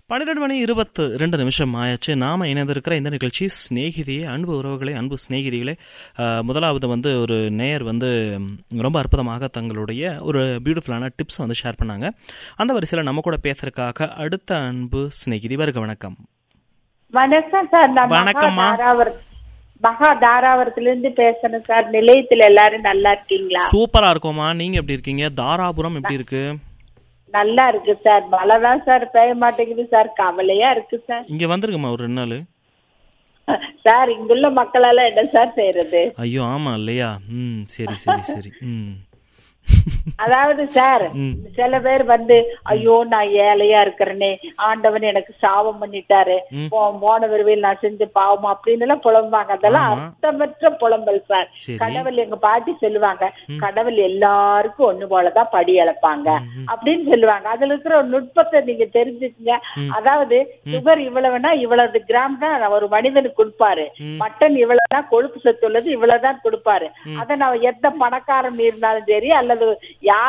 பன்னிரெண்டு மணி இருபத்து ரெண்டு நிமிஷம் ஆயாச்சு நாம இணைந்திருக்கிற இந்த நிகழ்ச்சி சிநேகிதியே அன்பு உறவுகளே அன்பு சிநேகிதிகளே அஹ், முதலாவது வந்து ஒரு நேயர் வந்து ம், ரொம்ப அற்புதமாக தங்களுடைய ஒரு பியூட்டிஃபுல்லான டிப்ஸ் வந்து ஷேர் பண்ணாங்க அந்த வரிசையில் நம்ம கூட பேசுறதுக்காக அடுத்த அன்பு சிநேகிதி வருக வணக்கம் வணக்கம் சார் நான் மகா வணக்கம்மா. தாராவர மகா தாராவரத்துல இருந்து பேசுறேன் சார் நிலையத்துல எல்லாரும் நல்லா இருக்கீங்களா சூப்பரா இருக்கோமா நீங்க எப்படி இருக்கீங்க தாராபுரம் எப்படி இருக்கு நல்லா இருக்கு சார் மழை தான் சார் பெய்ய மாட்டேங்குது சார் கவலையா இருக்கு சார் இங்க வந்துருங்கம்மா ஒரு ரெண்டு நாள் சார் இங்குள்ள மக்களால என்ன சார் செய்யறது ஐயோ ஆமா இல்லையா ம் சரி சரி சரி ம் அதாவது சார் ம். சில பேர் வந்து ஐயோ நான் ஏழையா இருக்கிறேனே ஆண்டவன் எனக்கு சாபம் பண்ணிட்டாரு ம். போ- போன விரைவில் நான் செஞ்சு பாவமா அப்படின்னு எல்லாம் புலம்புவாங்க அதெல்லாம் ஆமா. அர்த்தமற்ற புலம்பல் சார் சரி. கடவுள் எங்க பாட்டி சொல்லுவாங்க கடவுள் எல்லாருக்கும் ஒண்ணு போலதான் படி இழப்பாங்க அப்படின்னு சொல்லுவாங்க அதுல இருக்கிற ஒரு நுட்பத்தை நீங்க தெரிஞ்சுக்கங்க அதாவது சுகர் இவ்வளவுனா இவ்வளவு கிராம் தான் ஒரு மனிதனுக்கு கொடுப்பாரு மட்டன் இவ்வளவுதான் கொழுப்பு சத்து உள்ளது இவ்வளவுதான் கொடுப்பாரு அதை நான் எந்த பணக்காரன் இருந்தாலும் சரி அல்லது யார்